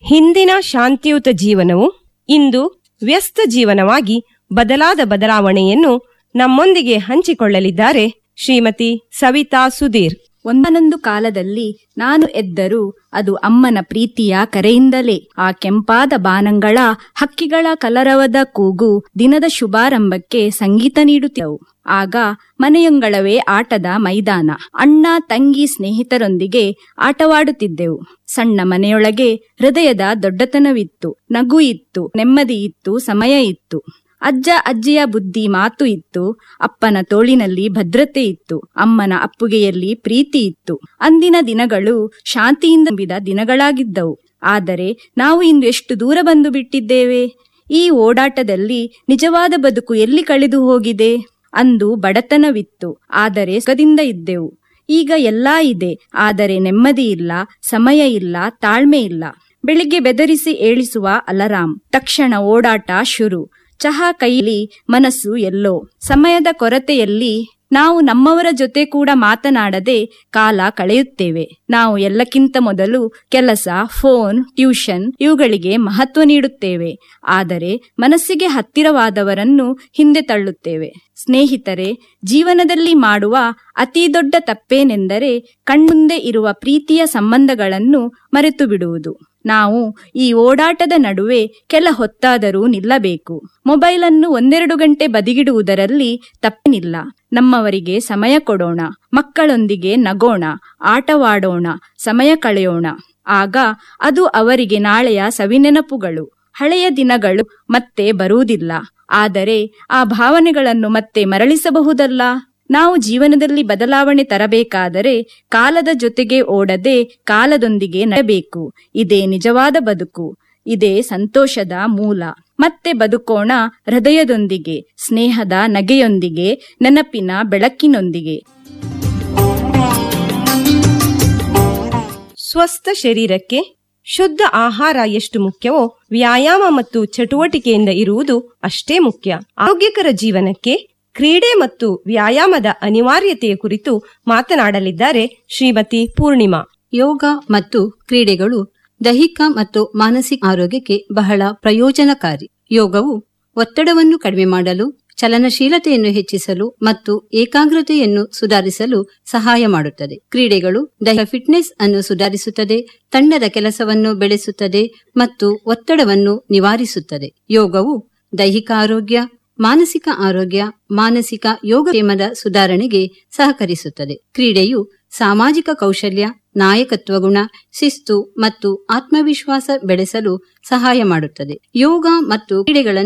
ಹಿಂದಿನ ಶಾಂತಿಯುತ ಜೀವನವು ಇಂದು ವ್ಯಸ್ತ ಜೀವನವಾಗಿ ಬದಲಾದ ಬದಲಾವಣೆಯನ್ನು ನಮ್ಮೊಂದಿಗೆ ಹಂಚಿಕೊಳ್ಳಲಿದ್ದಾರೆ ಶ್ರೀಮತಿ ಸವಿತಾ ಸುಧೀರ್ ಒಂದನೊಂದು ಕಾಲದಲ್ಲಿ ನಾನು ಎದ್ದರೂ ಅದು ಅಮ್ಮನ ಪ್ರೀತಿಯ ಕರೆಯಿಂದಲೇ ಆ ಕೆಂಪಾದ ಬಾನಂಗಳ ಹಕ್ಕಿಗಳ ಕಲರವದ ಕೂಗು ದಿನದ ಶುಭಾರಂಭಕ್ಕೆ ಸಂಗೀತ ನೀಡುತ್ತಿದ್ದವು ಆಗ ಮನೆಯೊಂಗಳವೇ ಆಟದ ಮೈದಾನ ಅಣ್ಣ ತಂಗಿ ಸ್ನೇಹಿತರೊಂದಿಗೆ ಆಟವಾಡುತ್ತಿದ್ದೆವು ಸಣ್ಣ ಮನೆಯೊಳಗೆ ಹೃದಯದ ದೊಡ್ಡತನವಿತ್ತು ನಗು ಇತ್ತು ನೆಮ್ಮದಿ ಇತ್ತು ಸಮಯ ಇತ್ತು ಅಜ್ಜ ಅಜ್ಜಿಯ ಬುದ್ಧಿ ಮಾತು ಇತ್ತು ಅಪ್ಪನ ತೋಳಿನಲ್ಲಿ ಭದ್ರತೆ ಇತ್ತು ಅಮ್ಮನ ಅಪ್ಪುಗೆಯಲ್ಲಿ ಪ್ರೀತಿ ಇತ್ತು ಅಂದಿನ ದಿನಗಳು ಶಾಂತಿಯಿಂದ ತುಂಬಿದ ದಿನಗಳಾಗಿದ್ದವು ಆದರೆ ನಾವು ಇಂದು ಎಷ್ಟು ದೂರ ಬಂದು ಬಿಟ್ಟಿದ್ದೇವೆ ಈ ಓಡಾಟದಲ್ಲಿ ನಿಜವಾದ ಬದುಕು ಎಲ್ಲಿ ಕಳೆದು ಹೋಗಿದೆ ಅಂದು ಬಡತನವಿತ್ತು ಆದರೆ ಸುಖದಿಂದ ಇದ್ದೆವು ಈಗ ಎಲ್ಲಾ ಇದೆ ಆದರೆ ನೆಮ್ಮದಿ ಇಲ್ಲ ಸಮಯ ಇಲ್ಲ ತಾಳ್ಮೆ ಇಲ್ಲ ಬೆಳಿಗ್ಗೆ ಬೆದರಿಸಿ ಏಳಿಸುವ ಅಲರಾಂ ತಕ್ಷಣ ಓಡಾಟ ಶುರು ಚಹಾ ಕೈಲಿ ಮನಸ್ಸು ಎಲ್ಲೋ ಸಮಯದ ಕೊರತೆಯಲ್ಲಿ ನಾವು ನಮ್ಮವರ ಜೊತೆ ಕೂಡ ಮಾತನಾಡದೆ ಕಾಲ ಕಳೆಯುತ್ತೇವೆ ನಾವು ಎಲ್ಲಕ್ಕಿಂತ ಮೊದಲು ಕೆಲಸ ಫೋನ್ ಟ್ಯೂಷನ್ ಇವುಗಳಿಗೆ ಮಹತ್ವ ನೀಡುತ್ತೇವೆ ಆದರೆ ಮನಸ್ಸಿಗೆ ಹತ್ತಿರವಾದವರನ್ನು ಹಿಂದೆ ತಳ್ಳುತ್ತೇವೆ ಸ್ನೇಹಿತರೆ ಜೀವನದಲ್ಲಿ ಮಾಡುವ ಅತಿ ದೊಡ್ಡ ತಪ್ಪೇನೆಂದರೆ ಕಣ್ಮುಂದೆ ಇರುವ ಪ್ರೀತಿಯ ಸಂಬಂಧಗಳನ್ನು ಮರೆತು ಬಿಡುವುದು ನಾವು ಈ ಓಡಾಟದ ನಡುವೆ ಕೆಲ ಹೊತ್ತಾದರೂ ನಿಲ್ಲಬೇಕು ಮೊಬೈಲ್ ಅನ್ನು ಒಂದೆರಡು ಗಂಟೆ ಬದಿಗಿಡುವುದರಲ್ಲಿ ತಪ್ಪೇನಿಲ್ಲ ನಮ್ಮವರಿಗೆ ಸಮಯ ಕೊಡೋಣ ಮಕ್ಕಳೊಂದಿಗೆ ನಗೋಣ ಆಟವಾಡೋಣ ಸಮಯ ಕಳೆಯೋಣ ಆಗ ಅದು ಅವರಿಗೆ ನಾಳೆಯ ಸವಿನೆನಪುಗಳು ಹಳೆಯ ದಿನಗಳು ಮತ್ತೆ ಬರುವುದಿಲ್ಲ ಆದರೆ ಆ ಭಾವನೆಗಳನ್ನು ಮತ್ತೆ ಮರಳಿಸಬಹುದಲ್ಲ ನಾವು ಜೀವನದಲ್ಲಿ ಬದಲಾವಣೆ ತರಬೇಕಾದರೆ ಕಾಲದ ಜೊತೆಗೆ ಓಡದೆ ಕಾಲದೊಂದಿಗೆ ನಡೆಯಬೇಕು ಇದೇ ನಿಜವಾದ ಬದುಕು ಇದೇ ಸಂತೋಷದ ಮೂಲ ಮತ್ತೆ ಬದುಕೋಣ ಹೃದಯದೊಂದಿಗೆ ಸ್ನೇಹದ ನಗೆಯೊಂದಿಗೆ ನೆನಪಿನ ಬೆಳಕಿನೊಂದಿಗೆ ಸ್ವಸ್ಥ ಶರೀರಕ್ಕೆ ಶುದ್ಧ ಆಹಾರ ಎಷ್ಟು ಮುಖ್ಯವೋ ವ್ಯಾಯಾಮ ಮತ್ತು ಚಟುವಟಿಕೆಯಿಂದ ಇರುವುದು ಅಷ್ಟೇ ಮುಖ್ಯ ಆರೋಗ್ಯಕರ ಜೀವನಕ್ಕೆ ಕ್ರೀಡೆ ಮತ್ತು ವ್ಯಾಯಾಮದ ಅನಿವಾರ್ಯತೆಯ ಕುರಿತು ಮಾತನಾಡಲಿದ್ದಾರೆ ಶ್ರೀಮತಿ ಪೂರ್ಣಿಮಾ ಯೋಗ ಮತ್ತು ಕ್ರೀಡೆಗಳು ದೈಹಿಕ ಮತ್ತು ಮಾನಸಿಕ ಆರೋಗ್ಯಕ್ಕೆ ಬಹಳ ಪ್ರಯೋಜನಕಾರಿ ಯೋಗವು ಒತ್ತಡವನ್ನು ಕಡಿಮೆ ಮಾಡಲು ಚಲನಶೀಲತೆಯನ್ನು ಹೆಚ್ಚಿಸಲು ಮತ್ತು ಏಕಾಗ್ರತೆಯನ್ನು ಸುಧಾರಿಸಲು ಸಹಾಯ ಮಾಡುತ್ತದೆ ಕ್ರೀಡೆಗಳು ದೈಹಿಕ ಫಿಟ್ನೆಸ್ ಅನ್ನು ಸುಧಾರಿಸುತ್ತದೆ ತಂಡದ ಕೆಲಸವನ್ನು ಬೆಳೆಸುತ್ತದೆ ಮತ್ತು ಒತ್ತಡವನ್ನು ನಿವಾರಿಸುತ್ತದೆ ಯೋಗವು ದೈಹಿಕ ಆರೋಗ್ಯ ಮಾನಸಿಕ ಆರೋಗ್ಯ ಮಾನಸಿಕ ಯೋಗಕ್ಷೇಮದ ಸುಧಾರಣೆಗೆ ಸಹಕರಿಸುತ್ತದೆ ಕ್ರೀಡೆಯು ಸಾಮಾಜಿಕ ಕೌಶಲ್ಯ ನಾಯಕತ್ವ ಗುಣ ಶಿಸ್ತು ಮತ್ತು ಆತ್ಮವಿಶ್ವಾಸ ಬೆಳೆಸಲು ಸಹಾಯ ಮಾಡುತ್ತದೆ ಯೋಗ ಮತ್ತು ಕ್ರೀಡೆಗಳನ್ನು